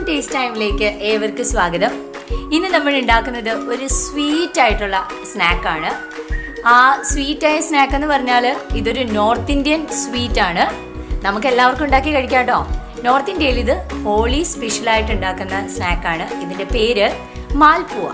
taste ടൈമിലേക്ക് ഏവർക്കും സ്വാഗതം ഇന്ന് നമ്മൾ ഉണ്ടാക്കുന്നത് ഒരു സ്വീറ്റ് ആയിട്ടുള്ള സ്നാക്കാണ് ആ സ്വീറ്റായ സ്നാക്ക് എന്ന് പറഞ്ഞാൽ ഇതൊരു നോർത്ത് ഇന്ത്യൻ സ്വീറ്റ് ആണ് നമുക്ക് എല്ലാവർക്കും ഉണ്ടാക്കി കഴിക്കാം കേട്ടോ നോർത്ത് ഇന്ത്യയിൽ ഇത് ഹോളി സ്പെഷ്യലായിട്ട് ഉണ്ടാക്കുന്ന സ്നാക്കാണ് ഇതിന്റെ പേര് മാൽപുവ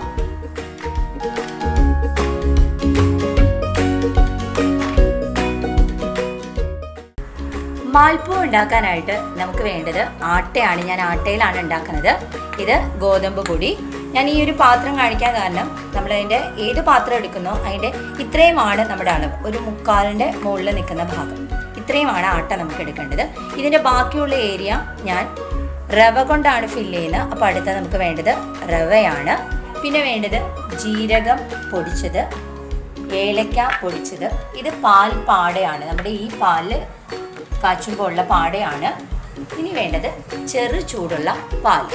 മാൽപ്പൂ ഉണ്ടാക്കാനായിട്ട് നമുക്ക് വേണ്ടത് ആട്ടയാണ് ഞാൻ ആട്ടയിലാണ് ഉണ്ടാക്കുന്നത് ഇത് ഗോതമ്പ് പൊടി ഞാൻ ഈ ഒരു പാത്രം കാണിക്കാൻ കാരണം നമ്മൾ അതിൻ്റെ ഏത് പാത്രം എടുക്കുന്നോ അതിൻ്റെ ഇത്രയുമാണ് നമ്മുടെ അളവ് ഒരു മുക്കാലിൻ്റെ മുകളിൽ നിൽക്കുന്ന ഭാഗം ഇത്രയുമാണ് ആട്ട നമുക്ക് എടുക്കേണ്ടത് ഇതിൻ്റെ ബാക്കിയുള്ള ഏരിയ ഞാൻ റവ കൊണ്ടാണ് ഫില്ല് ചെയ്യുന്നത് അപ്പോൾ അടുത്ത നമുക്ക് വേണ്ടത് റവയാണ് പിന്നെ വേണ്ടത് ജീരകം പൊടിച്ചത് ഏലക്ക പൊടിച്ചത് ഇത് പാൽ പാടയാണ് നമ്മുടെ ഈ പാല് കാച്ചുമ്പോൾ ഉള്ള പാടയാണ് ഇനി വേണ്ടത് ചെറു ചൂടുള്ള പാൽ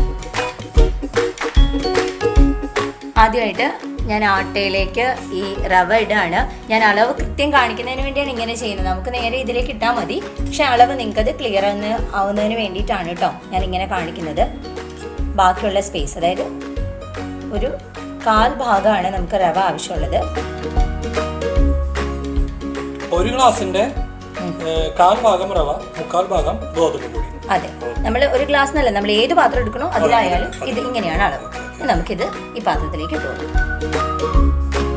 ആദ്യമായിട്ട് ഞാൻ ആട്ടയിലേക്ക് ഈ റവ ഇടാണ് ഞാൻ അളവ് കൃത്യം കാണിക്കുന്നതിന് വേണ്ടിയാണ് ഇങ്ങനെ ചെയ്യുന്നത് നമുക്ക് നേരെ ഇതിലേക്ക് ഇട്ടാൽ മതി പക്ഷെ അളവ് നിങ്ങൾക്കത് ക്ലിയർ ആവുന്ന ആവുന്നതിന് വേണ്ടിയിട്ടാണ് കേട്ടോ ഞാൻ ഇങ്ങനെ കാണിക്കുന്നത് ബാക്കിയുള്ള സ്പേസ് അതായത് ഒരു കാൽ ഭാഗമാണ് നമുക്ക് റവ ആവശ്യമുള്ളത് ഒരു ഗ്ലാസിന്റെ ഏഹ്, കാൽ ഭാഗം റവ മുക്കാൽ ഭാഗം ഗോതമ്പ് പൊടി അതെ നമ്മൾ ഒരു ഗ്ലാസ് എന്നല്ല നമ്മൾ ഏത് പാത്രം എടുക്കണോ അതിലായാലും ഇത് ഇങ്ങനെയാണ് അളവ് ഇനി നമുക്കിത് ഈ പാത്രത്തിലേക്ക് ഇട്ട് കൊടുക്കാം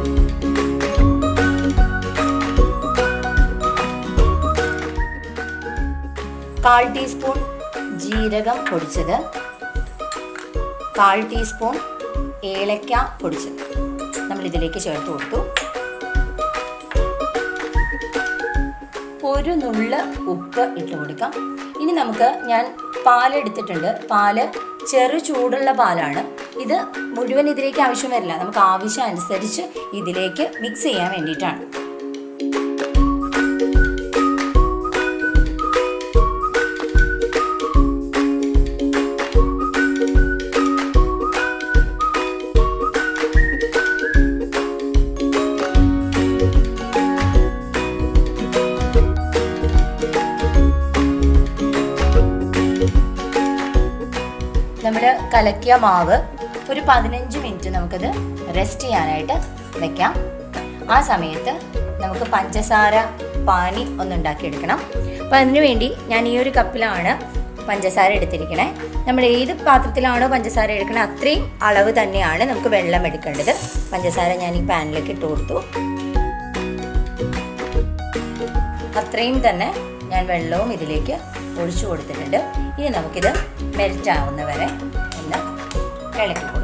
കാൽ ടീസ്പൂൺ ജീരകം പൊടിച്ചത് കാൽ ടീസ്പൂൺ ഏലക്ക പൊടിച്ചത് നമ്മൾ ഇതിലേക്ക് ചേർത്ത് കൊടുത്തു ഒരു നുള്ള ഉപ്പ് ഇട്ട് കൊടുക്കാം ഇനി നമുക്ക് ഞാൻ പാലെടുത്തിട്ടുണ്ട് പാല് ചെറു ചൂടുള്ള പാലാണ് ഇത് മുഴുവൻ ഇതിലേക്ക് ആവശ്യം വരില്ല നമുക്ക് ആവശ്യം അനുസരിച്ച് ഇതിലേക്ക് മിക്സ് ചെയ്യാൻ വേണ്ടിയിട്ടാണ് നമ്മൾ കലക്കിയ മാവ് ഒരു പതിനഞ്ച് മിനിറ്റ് നമുക്കത് റെസ്റ്റ് ചെയ്യാനായിട്ട് വെക്കാം ആ സമയത്ത് നമുക്ക് പഞ്ചസാര പാനി ഒന്നുണ്ടാക്കിയെടുക്കണം അപ്പം അതിനു വേണ്ടി ഞാൻ ഈ ഒരു കപ്പിലാണ് പഞ്ചസാര എടുത്തിരിക്കണേ നമ്മൾ ഏത് പാത്രത്തിലാണോ പഞ്ചസാര എടുക്കണത് അത്രയും അളവ് തന്നെയാണ് നമുക്ക് വെള്ളം എടുക്കേണ്ടത് പഞ്ചസാര ഞാൻ ഈ പാനിലേക്ക് ഇട്ട് കൊടുത്തു അത്രയും തന്നെ ഞാൻ വെള്ളവും ഇതിലേക്ക് ഒഴിച്ചു കൊടുത്തിട്ടുണ്ട് ഇനി നമുക്കിത് മെൽറ്റ് ആവുന്ന വരെ ഒന്ന് ഇളക്കി കൊടുക്കാം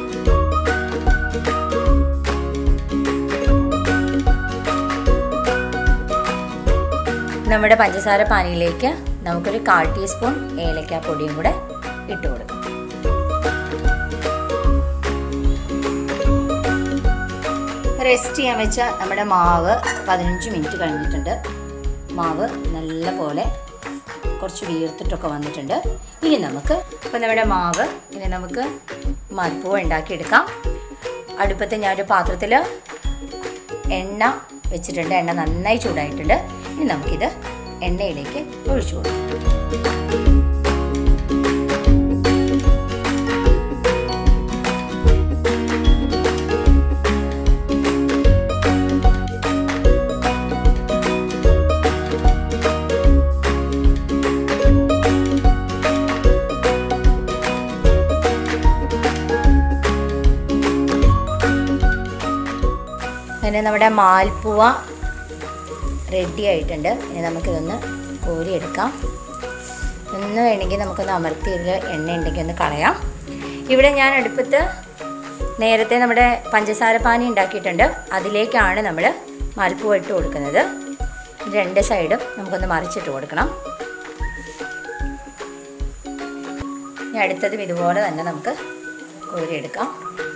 നമ്മുടെ പഞ്ചസാര പാനിയിലേക്ക് നമുക്കൊരു കാൽ ടീസ്പൂൺ ഏലക്ക പൊടിയും കൂടെ ഇട്ട് കൊടുക്കാം റെസ്റ്റ് ചെയ്യാൻ വെച്ച നമ്മുടെ മാവ് പതിനഞ്ച് മിനിറ്റ് കഴിഞ്ഞിട്ടുണ്ട് മാവ് നല്ല പോലെ കുറച്ച് വീർത്തിട്ടൊക്കെ വന്നിട്ടുണ്ട് ഇനി നമുക്ക് ഇപ്പം നമ്മുടെ മാവ് ഇനി നമുക്ക് മൽപ്പൂവ് ഉണ്ടാക്കിയെടുക്കാം അടുപ്പത്ത് ഞാനൊരു പാത്രത്തിൽ എണ്ണ വെച്ചിട്ടുണ്ട് എണ്ണ നന്നായി ചൂടായിട്ടുണ്ട് ഇനി നമുക്കിത് എണ്ണയിലേക്ക് ഒഴിച്ചു കൊടുക്കാം അങ്ങനെ നമ്മുടെ മാൽപ്പുവ റെഡി ആയിട്ടുണ്ട് ഇനി നമുക്കിതൊന്ന് കോരിയെടുക്കാം ഒന്ന് വേണമെങ്കിൽ നമുക്കൊന്ന് അമർത്തി ഇതിൽ എണ്ണ ഉണ്ടെങ്കിൽ ഒന്ന് കളയാം ഇവിടെ ഞാൻ അടുപ്പത്ത് നേരത്തെ നമ്മുടെ പഞ്ചസാര പാനി ഉണ്ടാക്കിയിട്ടുണ്ട് അതിലേക്കാണ് നമ്മൾ മാൽപ്പുവ ഇട്ട് കൊടുക്കുന്നത് രണ്ട് സൈഡും നമുക്കൊന്ന് മറിച്ചിട്ട് കൊടുക്കണം ഇനി അടുത്തതും ഇതുപോലെ തന്നെ നമുക്ക് കോരിയെടുക്കാം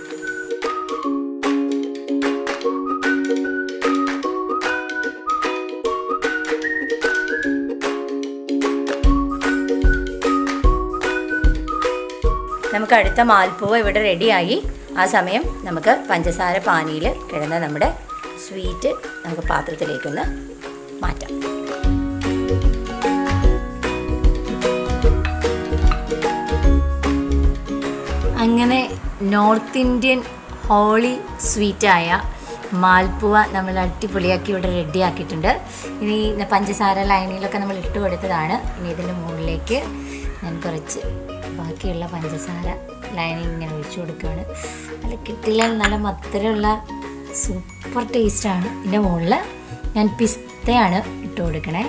നമുക്ക് അടുത്ത മാൽപ്പൂവ് ഇവിടെ റെഡിയായി ആ സമയം നമുക്ക് പഞ്ചസാര പാനിയിൽ കിടന്ന നമ്മുടെ സ്വീറ്റ് നമുക്ക് പാത്രത്തിലേക്കൊന്ന് മാറ്റാം അങ്ങനെ നോർത്ത് ഇന്ത്യൻ ഹോളി സ്വീറ്റായ മാൽപ്പുവ നമ്മൾ അടിപൊളിയാക്കി ഇവിടെ റെഡി ആക്കിയിട്ടുണ്ട് ഇനി പഞ്ചസാര ലൈനിലൊക്കെ നമ്മൾ ഇട്ട് കൊടുത്തതാണ് ഇനി ഇതിൻ്റെ മുകളിലേക്ക് ഞാൻ കുറച്ച് ബാക്കിയുള്ള പഞ്ചസാര ലൈനിൽ ഇങ്ങനെ ഒഴിച്ചു കൊടുക്കുകയാണ് നല്ല കിട്ടില്ല നല്ല മധുരമുള്ള സൂപ്പർ ടേസ്റ്റാണ് ഇതിൻ്റെ മുകളിൽ ഞാൻ പിസ്തയാണ് ഇട്ട് കൊടുക്കണേ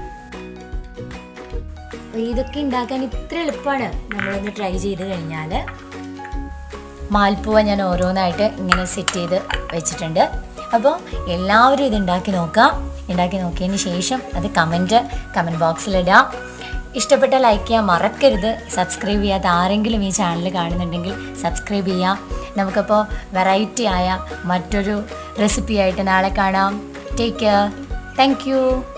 അപ്പോൾ ഇതൊക്കെ ഉണ്ടാക്കാൻ ഇത്ര എളുപ്പമാണ് നമ്മളൊന്ന് ട്രൈ ചെയ്ത് കഴിഞ്ഞാൽ മാൽപ്പുവ ഞാൻ ഓരോന്നായിട്ട് ഇങ്ങനെ സെറ്റ് ചെയ്ത് വെച്ചിട്ടുണ്ട് അപ്പോൾ എല്ലാവരും ഇത് ഉണ്ടാക്കി നോക്കാം ഉണ്ടാക്കി നോക്കിയതിന് ശേഷം അത് കമൻറ്റ് കമൻറ്റ് ബോക്സിലിടാം ഇഷ്ടപ്പെട്ട ലൈക്ക് ചെയ്യാൻ മറക്കരുത് സബ്സ്ക്രൈബ് ചെയ്യാത്ത ആരെങ്കിലും ഈ ചാനൽ കാണുന്നുണ്ടെങ്കിൽ സബ്സ്ക്രൈബ് ചെയ്യാം നമുക്കപ്പോൾ വെറൈറ്റി ആയ മറ്റൊരു റെസിപ്പി ആയിട്ട് നാളെ കാണാം ടേക്ക് കെയർ താങ്ക് യു